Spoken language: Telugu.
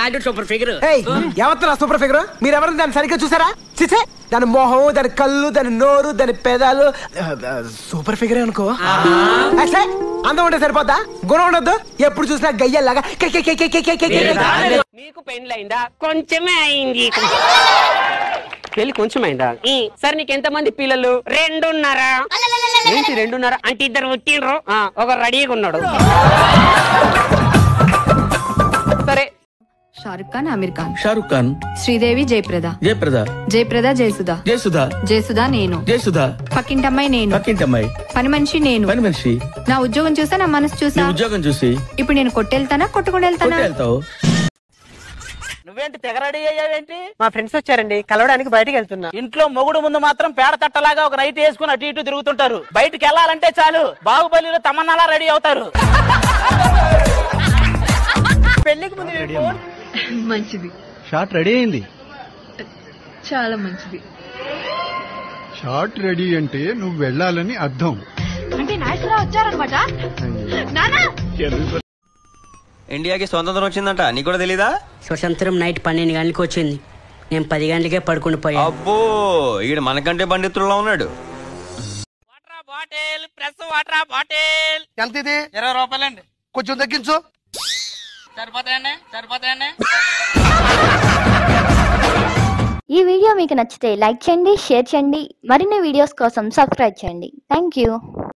అది సూపర్ ఫిగర్ ఎవరు సూపర్ ఫిగర్ మీరు ఎవరైనా దాన్ని సరిగ్గా చూసారా చిచే దాని మొహం దాని కళ్ళు దాని నోరు దాని పెదాలు ఆ, ఆ, సూపర్ ఫిగర్ అనుకో అసలే అందం ఉంటే సరిపోద్దా గుణం ఉండొద్దు ఎప్పుడు చూసినా గయ్యల్లాగా కే, కే, కే, కే, కే, కే, కే, కే. మీకు పెండ్లైందా కొంచెమే అయింది పెళ్లి కొంచెం అయిందా సరే నీకు ఎంత మంది పిల్లలు రెండున్నారా ఏంటి రెండున్నారా అంటే ఇద్దరు పుట్టిండ్రు ఆ, ఒకరు రెడీగా ఉన్నాడు సరే షారుఖ్ ఖాన్ అమీర్ ఖాన్ షారుఖ్ ఖాన్ శ్రీదేవి జయప్రద జయప్రద జయప్రద జయసుధ జయసుధ జయసుధ నేను జయసుధ పక్కింటమ్మాయి నేను పక్కింటమ్మాయి పని మనిషి నేను పని మనిషి నా ఉద్యోగం చూసా నా మనసు నీ చూసా ఉద్యోగం చూసి ఇప్పుడు నేను కొట్టెళ్తానా కొట్టుకుని వెళ్తానా కొట్టి వెళ్తావు నువ్వేంటి తెగ రెడీ అయ్యావేంటి మా ఫ్రెండ్స్ వచ్చారండి కలవడానికి బయటికి వెళ్తున్నా ఇంట్లో మొగుడు ముందు మాత్రం పేడ తట్టలాగా ఒక నైట్ వేసుకుని అటు ఇటు తిరుగుతుంటారు బయటికి వెళ్ళాలంటే చాలు బాహుబలిలో తమన్నాలా రెడీ అవుతారు పెళ్లికి ముందు ఈ ఫోన్ మంచిది షార్ట్ రెడీ అయింది చాలా మంచిది షార్ట్ రెడీ అంటే నువ్వు వెళ్ళాలని అర్థం అంటే నాయకులా వచ్చారనమాట నానా ఇండియాకి స్వతంత్రం వచ్చిందంట నీకు కూడా తెలీదా స్వతంత్రం నైట్ పన్నెండు గంటలకు వచ్చింది నేను పది గంటలకే పడుకుని పోయా అబ్బో ఈడు మనకంటే పండితుల్లో ఉన్నాడు water bottle press water bottle ఎంత ఇది ఇరవై రూపాయలండి కొంచెం తగ్గించు సరిపోతాయండి సరిపోతాయండి ఈ వీడియో మీకు నచ్చితే లైక్ చేయండి షేర్ చేయండి మరిన్ని వీడియోస్ కోసం సబ్స్క్రైబ్ చేయండి థ్యాంక్ యూ